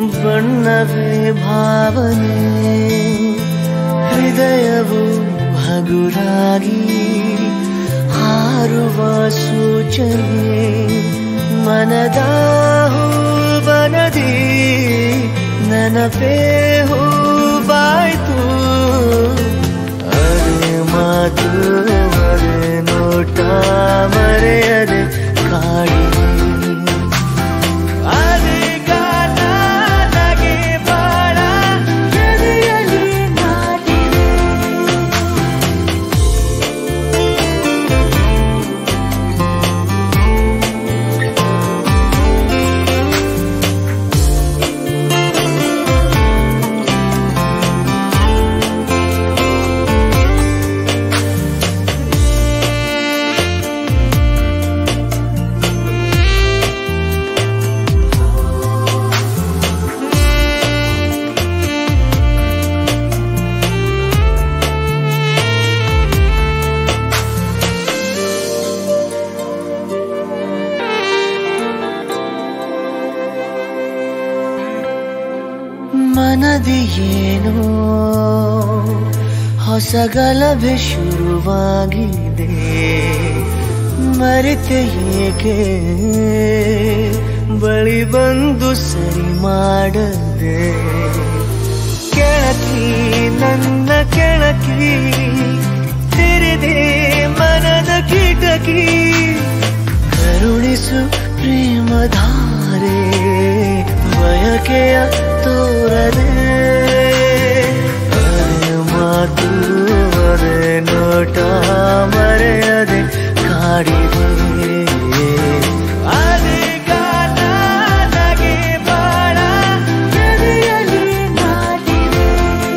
ಬಣ್ಣವೇ ಭಾವನೆ ಹೃದಯವು ಹಗುರಾಗಿ ಹಾರುವ ಸೂಚನೆ ಮನದ ಹೂವನದಿ ನೆನಪೇ ಹೂವಾಯ್ತು ಅರೆ ಮಾತು ಅರೆ ನೋಟ ಮರೆಯದೆ ಕಾಡಿದೆ ಅರೆ ಗಾನ ನಗೆ ಬಾಳ ಎದೆಯಲ್ಲಿ ನಾಟಿದೆ ಮನದಿ ಏನೋ ಹೊಸ ಗಲಭೆ ಶುರುವಾಗಿದೆ ಮರೆತೆ ಏಕೆ ಬಳಿ ಬಂದು ಸರಿ ಮಾಡದೆ ಕೆಳಕಿ ನನ್ನ ಕೆಳಕಿ ತೆರೆದೆ ಮನದ ಕಿಟಕಿ ಕರುಣಿಸು ಪ್ರೇಮಧಾರೆ ಬಯಕೆಯ ತೋರದೆ ಅರೆ ಮಾತು ಅರೆ ನೋಟ ಮರೆಯದೆ ಕಾಡಿದೆ ಅರೆ ಗಾನ ನಗೆ ಬಾಳ ಎದೆಯಲ್ಲಿ ನಾಟಿದೆ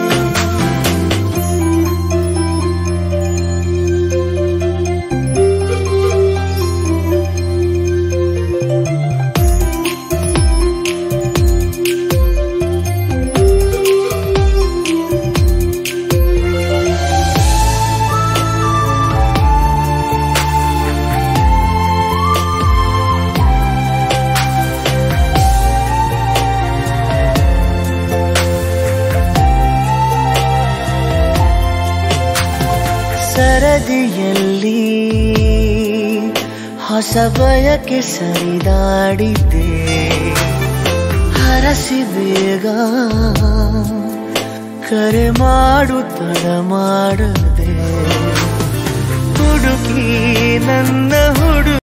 ಸರದಿಯಲ್ಲಿ ಹೊಸ ಬಯಕೆ ಸರಿದಾಡಿದ್ದೆ ಹರಸಿ ಬೇಗ ಕರೆ ಮಾಡು ತಡ ಮಾಡದೆ ಹುಡುಕಿ ನನ್ನ ಹುಡುಗಿ